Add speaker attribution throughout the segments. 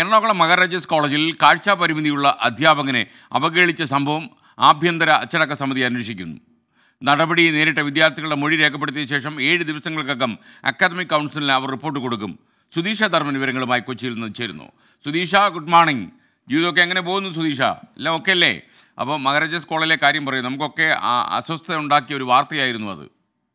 Speaker 1: എറണാകുളം മഹാരാജാസ് കോളേജിൽ കാഴ്ചാ പരിമിതിയുള്ള അധ്യാപകനെ അവഹേളിച്ച സംഭവം ആഭ്യന്തര അച്ചടക്ക സമിതി അന്വേഷിക്കുന്നു നടപടി നേരിട്ട വിദ്യാർത്ഥികളുടെ മൊഴി രേഖപ്പെടുത്തിയ ശേഷം ഏഴ് ദിവസങ്ങൾക്കകം അക്കാദമിക് കൗൺസിലിന് അവർ റിപ്പോർട്ട് കൊടുക്കും സുധീഷ ധർമ്മൻ വിവരങ്ങളുമായി കൊച്ചിയിൽ നിന്ന് ചേരുന്നു സുധീഷ ഗുഡ് മോർണിംഗ് ജീവിതമൊക്കെ എങ്ങനെ പോകുന്നു സുധീഷ എല്ലാം ഓക്കെ അല്ലേ അപ്പോൾ മഹാരാജാസ് കോളേജിലെ കാര്യം പറയും നമുക്കൊക്കെ ആ അസ്വസ്ഥത ഉണ്ടാക്കിയ ഒരു വാർത്തയായിരുന്നു അത്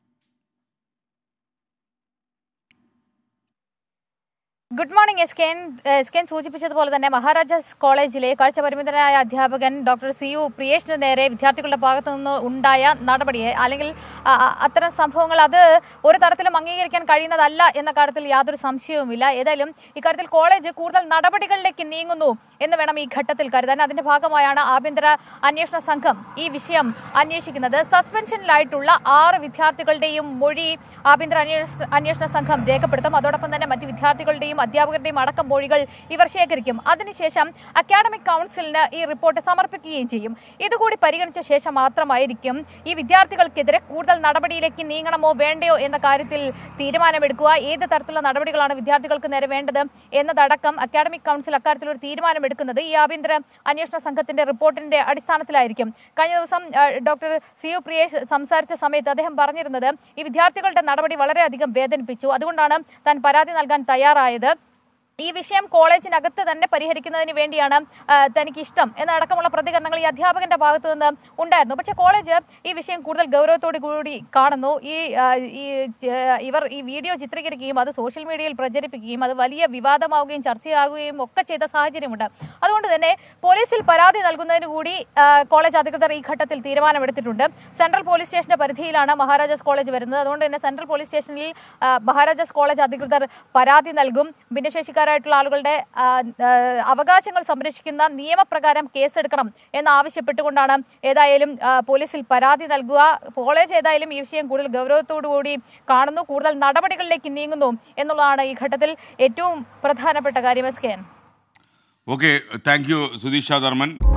Speaker 2: good morning S K N S K N സൂചിപ്പിച്ചതുപോലെ തന്നെ മഹാരാജാസ് കോളേജിലെ കാഴ്ചപരിമിതനായ അധ്യാപകൻ ഡോക്ടർ സി യു പ്രിയേഷിന് നേരെ വിദ്യാർത്ഥികളുടെ ഭാഗത്തു നിന്ന് ഉണ്ടായ നടപടിയെ അല്ലെങ്കിൽ ആ, ആ, അത്തരം സംഭവങ്ങൾ അത് ഒരു തരത്തിലും അംഗീകരിക്കാൻ കഴിയുന്നതല്ല എന്ന കാര്യത്തിൽ യാതൊരു സംശയവുമില്ല ഏതായാലും ഇക്കാര്യത്തിൽ കോളേജ് കൂടുതൽ നടപടികളിലേക്ക് നീങ്ങുന്നു എന്ന് വേണം ഈ ഘട്ടത്തിൽ കരുതാൻ അതിന്റെ ഭാഗമായാണ് ആഭ്യന്തര അന്വേഷണ സംഘം ഈ വിഷയം അന്വേഷിക്കുന്നത് സസ്പെൻഷനിലായിട്ടുള്ള ആറ് വിദ്യാർത്ഥികളുടെയും മൊഴി ആഭ്യന്തര അന്വേഷണ അന്വേഷണ സംഘം രേഖപ്പെടുത്തും അതോടൊപ്പം തന്നെ മറ്റ് വിദ്യാർത്ഥികളുടെയും അധ്യാപകരുടെയും അടക്കം മൊഴികൾ ഇവർ ശേഖരിക്കും അതിനുശേഷം അക്കാഡമിക് കൗൺസിലിന് ഈ റിപ്പോർട്ട് സമർപ്പിക്കുകയും ചെയ്യും ഇതുകൂടി പരിഗണിച്ച ശേഷം മാത്രമായിരിക്കും ഈ വിദ്യാർത്ഥികൾക്കെതിരെ കൂടുതൽ നടപടിയിലേക്ക് നീങ്ങണമോ വേണ്ടയോ എന്ന കാര്യത്തിൽ തീരുമാനമെടുക്കുക ഏത് തരത്തിലുള്ള നടപടികളാണ് വിദ്യാർത്ഥികൾക്ക് നേരെ വേണ്ടത് എന്നതടക്കം അക്കാഡമിക് കൗൺസിൽ അക്കാര്യത്തിൽ ഒരു തീരുമാനമെടുക്കുന്നത് ഈ ആഭ്യന്തര അന്വേഷണ സംഘത്തിന്റെ റിപ്പോർട്ടിന്റെ അടിസ്ഥാനത്തിലായിരിക്കും കഴിഞ്ഞ ദിവസം ആ, ഡോക്ടർ സി യു പ്രിയേഷ് സംസാരിച്ച സമയത്ത് അദ്ദേഹം പറഞ്ഞിരുന്നത് ഈ വിദ്യാർത്ഥികളുടെ നടപടി വളരെയധികം വേദനിപ്പിച്ചു അതുകൊണ്ടാണ് താൻ പരാതി നൽകാൻ തയ്യാറായത് ഈ വിഷയം കോളേജിനകത്ത് തന്നെ പരിഹരിക്കുന്നതിന് വേണ്ടിയാണ് ആ, തനിക്ക് ഇഷ്ടം എന്നടക്കമുള്ള പ്രതികരണങ്ങൾ ഈ അധ്യാപകന്റെ ഭാഗത്തു നിന്ന് ഉണ്ടായിരുന്നു പക്ഷേ കോളേജ് ഈ വിഷയം കൂടുതൽ ഗൗരവത്തോടു കൂടി കാണുന്നു ഈ ആ, ഈ ആ, ഇവർ ഈ വീഡിയോ ചിത്രീകരിക്കുകയും അത് സോഷ്യൽ മീഡിയയിൽ പ്രചരിപ്പിക്കുകയും അത് വലിയ വിവാദമാവുകയും ചർച്ചയാകുകയും ഒക്കെ ചെയ്ത സാഹചര്യമുണ്ട് അതുകൊണ്ട് തന്നെ പോലീസിൽ പരാതി നൽകുന്നതിന് കൂടി ആ, കോളേജ് അധികൃതർ ഈ ഘട്ടത്തിൽ തീരുമാനമെടുത്തിട്ടുണ്ട് സെൻട്രൽ പോലീസ് സ്റ്റേഷന്റെ പരിധിയിലാണ് മഹാരാജാസ് കോളേജ് വരുന്നത് അതുകൊണ്ട് തന്നെ സെൻട്രൽ പോലീസ് സ്റ്റേഷനിൽ ആ, മഹാരാജാസ് കോളേജ് അധികൃതർ പരാതി നൽകും ഭിന്നശേഷിക്കാരായിട്ടുള്ള ആളുകളുടെ ആ, ആ, അവകാശങ്ങൾ സംരക്ഷിക്കുന്ന നിയമപ്രകാരം കേസെടുക്കണം എന്നാവശ്യപ്പെട്ടുകൊണ്ടാണ് ഏതായാലും ആ, പോലീസിൽ പരാതി നൽകുക കോളേജ് ഏതായാലും ഈ വിഷയം കൂടുതൽ ഗൗരവത്തോടു കൂടി കാണുന്നു കൂടുതൽ നടപടികളിലേക്ക് നീങ്ങുന്നു എന്നുള്ളതാണ് ഈ ഘട്ടത്തിൽ ഏറ്റവും പ്രധാനപ്പെട്ട കാര്യം S K N
Speaker 1: okay thank you Sudheesh Dharman